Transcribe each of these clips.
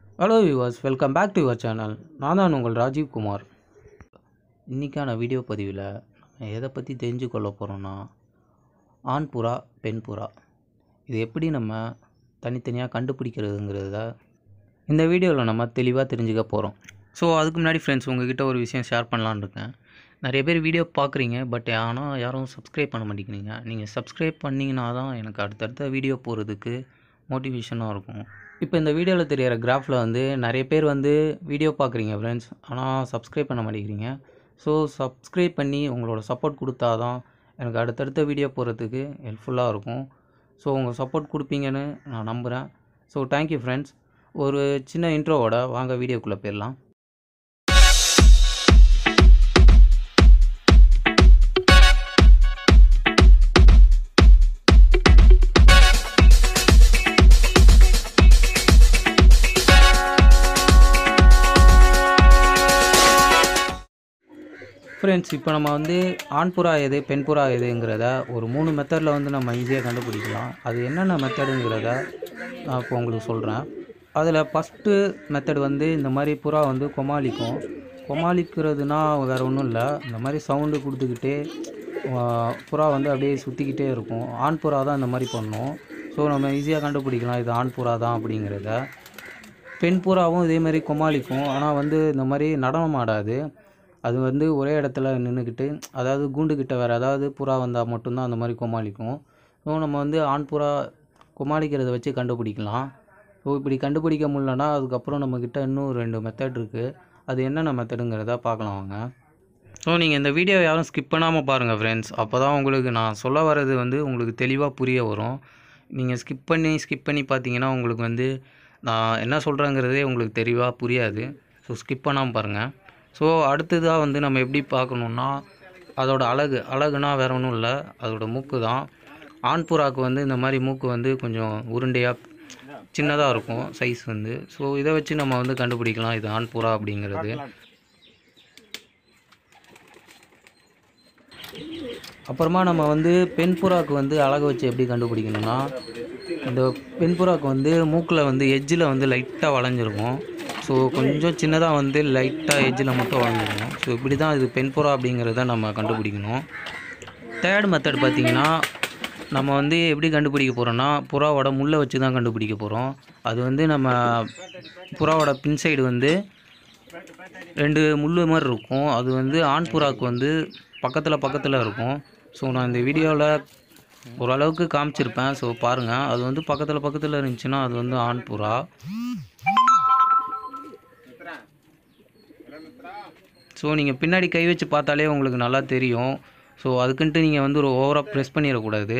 Hello viewers welcome back to your channel நான் தான் உங்கள் ராஜீவ் குமார் இன்றைக்கான வீடியோ பதிவில் நம்ம எதை பற்றி தெரிஞ்சு கொள்ள போகிறோன்னா ஆண் புறா பெண் புறா இது எப்படி நம்ம தனித்தனியாக கண்டுபிடிக்கிறதுங்கிறத இந்த வீடியோவில் நம்ம தெளிவாக தெரிஞ்சுக்க போகிறோம் ஸோ அதுக்கு முன்னாடி ஃப்ரெண்ட்ஸ் உங்ககிட்ட ஒரு விஷயம் ஷேர் பண்ணலான்னு இருக்கேன் நிறைய பேர் வீடியோ பார்க்குறீங்க பட் ஆனால் யாரும் சப்ஸ்கிரைப் பண்ண மாட்டேங்கிறீங்க நீங்கள் சப்ஸ்கிரைப் பண்ணிங்கன்னா தான் எனக்கு அடுத்தடுத்த வீடியோ போகிறதுக்கு மோட்டிவேஷனாக இருக்கும் இப்போ இந்த வீடியோவில் தெரியிற கிராஃபில் வந்து நிறைய பேர் வந்து வீடியோ பார்க்குறீங்க ஃப்ரெண்ட்ஸ் ஆனால் சப்ஸ்கிரைப் பண்ண மாட்டேங்கிறீங்க ஸோ சப்ஸ்கிரைப் பண்ணி உங்களோட சப்போர்ட் கொடுத்தா தான் எனக்கு அடுத்தடுத்த வீடியோ போகிறதுக்கு ஹெல்ப்ஃபுல்லாக இருக்கும் ஸோ உங்கள் சப்போர்ட் கொடுப்பீங்கன்னு நான் நம்புகிறேன் ஸோ தேங்க்யூ ஃப்ரெண்ட்ஸ் ஒரு சின்ன இன்ட்ரோவோட வாங்க வீடியோக்குள்ளே போயிடலாம் ஃப்ரெண்ட்ஸ் இப்போ நம்ம வந்து ஆண் புறா எது பெண் புறா எதுங்கிறத ஒரு மூணு மெத்தடில் வந்து நம்ம ஈஸியாக கண்டுபிடிக்கலாம் அது என்னென்ன மெத்தடுங்கிறத நான் இப்போ உங்களுக்கு சொல்கிறேன் அதில் ஃபஸ்ட்டு மெத்தட் வந்து இந்த மாதிரி புறா வந்து கொமாளிக்கும் கொமாளிக்கிறதுனா வேறு ஒன்றும் இல்லை இந்த மாதிரி சவுண்டு கொடுத்துக்கிட்டே ஆ, புறா வந்து அப்படியே சுற்றிக்கிட்டே இருக்கும் ஆண் புறா தான் இந்த மாதிரி பண்ணும் ஸோ நம்ம ஈஸியாக கண்டுபிடிக்கலாம் இது ஆண் புறா தான் அப்படிங்கிறத பெண் புறாவும் இதே மாதிரி கொமாளிக்கும் ஆனால் வந்து இந்த மாதிரி நடனம் ஆடாது அது வந்து ஒரே இடத்துல நின்றுக்கிட்டு அதாவது கூண்டுக்கிட்ட வேறு அதாவது புறா வந்தால் மட்டும்தான் அந்த மாதிரி கொமாளிக்கும் ஸோ நம்ம வந்து ஆண் புறா கொமாளிக்கிறத வச்சு கண்டுபிடிக்கலாம் ஸோ இப்படி கண்டுபிடிக்க முடியலன்னா அதுக்கப்புறம் நம்மக்கிட்ட இன்னும் ரெண்டு மெத்தட் இருக்குது அது என்னென்ன மெத்தடுங்கிறத பார்க்கலாம் வாங்க ஸோ நீங்கள் இந்த வீடியோ யாரும் ஸ்கிப் பண்ணாமல் பாருங்கள் ஃப்ரெண்ட்ஸ் அப்போ தான் உங்களுக்கு நான் சொல்ல வர்றது வந்து உங்களுக்கு தெளிவாக புரிய வரும் நீங்கள் ஸ்கிப் பண்ணி ஸ்கிப் பண்ணி பார்த்தீங்கன்னா உங்களுக்கு வந்து நான் என்ன சொல்கிறேங்கிறதே உங்களுக்கு தெளிவாக புரியாது ஸோ ஸ்கிப் பண்ணாமல் பாருங்கள் ஸோ அடுத்ததாக வந்து நம்ம எப்படி பார்க்கணுன்னா அதோட அழகு அழகுனா வேற ஒன்றும் இல்லை அதோட மூக்கு தான் ஆண் புறாக்கு வந்து இந்த மாதிரி மூக்கு வந்து கொஞ்சம் உருண்டையாக சின்னதாக இருக்கும் சைஸ் வந்து ஸோ இதை வச்சு நம்ம வந்து கண்டுபிடிக்கலாம் இது ஆண் புறா அப்படிங்கிறது அப்புறமா நம்ம வந்து பெண் புறாக்கு வந்து அழகு வச்சு எப்படி கண்டுபிடிக்கணும்னா இந்த பெண் புறாக்கு வந்து மூக்கில் வந்து எட்ஜில் வந்து லைட்டாக வளைஞ்சிருக்கும் ஸோ கொஞ்சம் சின்னதாக வந்து லைட்டாக எட்ஜில் மட்டும் வளைஞ்சிருக்கும் ஸோ இப்படி தான் இது பெண் புறா அப்படிங்கிறத நம்ம கண்டுபிடிக்கணும் தேர்ட் மெத்தட் பார்த்தீங்கன்னா நம்ம வந்து எப்படி கண்டுபிடிக்க போகிறோன்னா புறாவோட முள்ளை வச்சு தான் கண்டுபிடிக்க போகிறோம் அது வந்து நம்ம புறாவோட பின் சைடு வந்து ரெண்டு முள் மாதிரி இருக்கும் அது வந்து ஆண் புறாக்கு வந்து பக்கத்தில் பக்கத்தில் இருக்கும் ஸோ நான் இந்த வீடியோவில் ஓரளவுக்கு காமிச்சிருப்பேன் ஸோ பாருங்கள் அது வந்து பக்கத்தில் பக்கத்தில் இருந்துச்சுன்னா அது வந்து ஆண் புறா ஸோ நீங்கள் பின்னாடி கை வச்சு பார்த்தாலே உங்களுக்கு நல்லா தெரியும் ஸோ அதுக்குன்ட்டு நீங்கள் வந்து ஒரு ஓவராக ப்ரெஸ் பண்ணிடக்கூடாது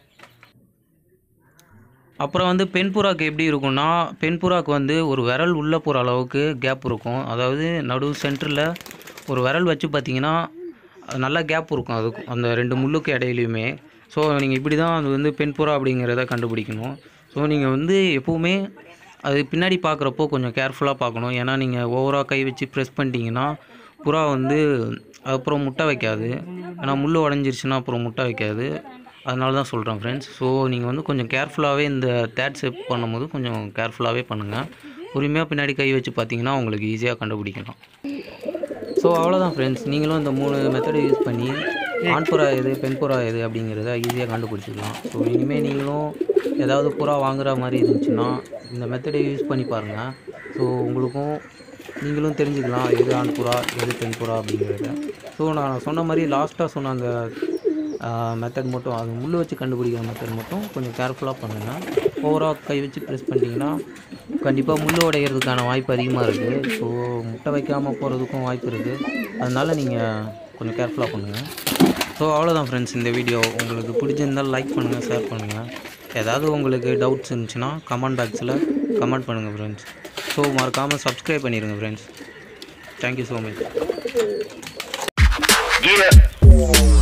அப்புறம் வந்து பெண் புறாக்கு எப்படி இருக்கும்னா பெண் புறாக்கு வந்து ஒரு விரல் உள்ளே போகிற அளவுக்கு கேப் இருக்கும் அதாவது நடு சென்டரில் ஒரு விரல் வச்சு பார்த்தீங்கன்னா அது நல்ல கேப் இருக்கும் அதுக்கு அந்த ரெண்டு முள்ளுக்கு இடையிலையுமே ஸோ நீங்கள் இப்படி தான் அது வந்து பெண் புறா அப்படிங்கிறத கண்டுபிடிக்கணும் ஸோ நீங்கள் வந்து எப்போவுமே அது பின்னாடி பார்க்குறப்போ கொஞ்சம் கேர்ஃபுல்லாக பார்க்கணும் ஏன்னா நீங்கள் ஓவராக கை வச்சு ப்ரெஸ் பண்ணிட்டீங்கன்னா புறா வந்து அப்புறம் முட்டை வைக்காது ஏன்னா முள் உடஞ்சிருச்சுன்னா அப்புறம் முட்டை வைக்காது அதனால தான் சொல்கிறேன் ஃப்ரெண்ட்ஸ் ஸோ நீங்கள் வந்து கொஞ்சம் கேர்ஃபுல்லாகவே இந்த தேட் செப் பண்ணும்போது கொஞ்சம் கேர்ஃபுல்லாகவே பண்ணுங்கள் உரிமையாக பின்னாடி கை வச்சு பார்த்தீங்கன்னா உங்களுக்கு ஈஸியாக கண்டுபிடிக்கலாம் ஸோ அவ்வளோதான் ஃப்ரெண்ட்ஸ் நீங்களும் இந்த மூணு மெத்தடை யூஸ் பண்ணி ஆண் புறா எது பெண் புறா எது அப்படிங்கிறத ஈஸியாக கண்டுபிடிச்சிக்கலாம் ஸோ இனிமேல் நீங்களும் ஏதாவது புறா வாங்குற மாதிரி இருந்துச்சுன்னா இந்த மெத்தடை யூஸ் பண்ணி பாருங்கள் ஸோ உங்களுக்கும் நீங்களும் தெரிஞ்சுக்கலாம் எது ஆண் புறா எது பெண் புறா அப்படிங்கிறத ஸோ நான் சொன்ன மாதிரி லாஸ்ட்டாக சொன்ன அந்த மெத்தட் மட்டும் அது முள் வச்சு கண்டுபிடிக்கிற மெத்தட் மட்டும் கொஞ்சம் கேர்ஃபுல்லாக பண்ணுங்கள் ஓவராக கை வச்சு ப்ரெஸ் பண்ணிட்டீங்கன்னா கண்டிப்பாக முள் உடையிறதுக்கான வாய்ப்பு அதிகமாக இருக்குது ஸோ முட்டை வைக்காமல் போகிறதுக்கும் வாய்ப்பு இருக்குது அதனால் நீங்கள் கொஞ்சம் கேர்ஃபுல்லாக பண்ணுங்கள் ஸோ அவ்வளோதான் ஃப்ரெண்ட்ஸ் இந்த வீடியோ உங்களுக்கு பிடிச்சிருந்தால் லைக் பண்ணுங்கள் ஷேர் பண்ணுங்கள் ஏதாவது உங்களுக்கு டவுட்ஸ் இருந்துச்சுன்னா கமெண்ட் பாக்ஸில் கமெண்ட் பண்ணுங்கள் ஃப்ரெண்ட்ஸ் ஸோ மறக்காமல் சப்ஸ்கிரைப் பண்ணிடுங்க friends thank you so much Yeah.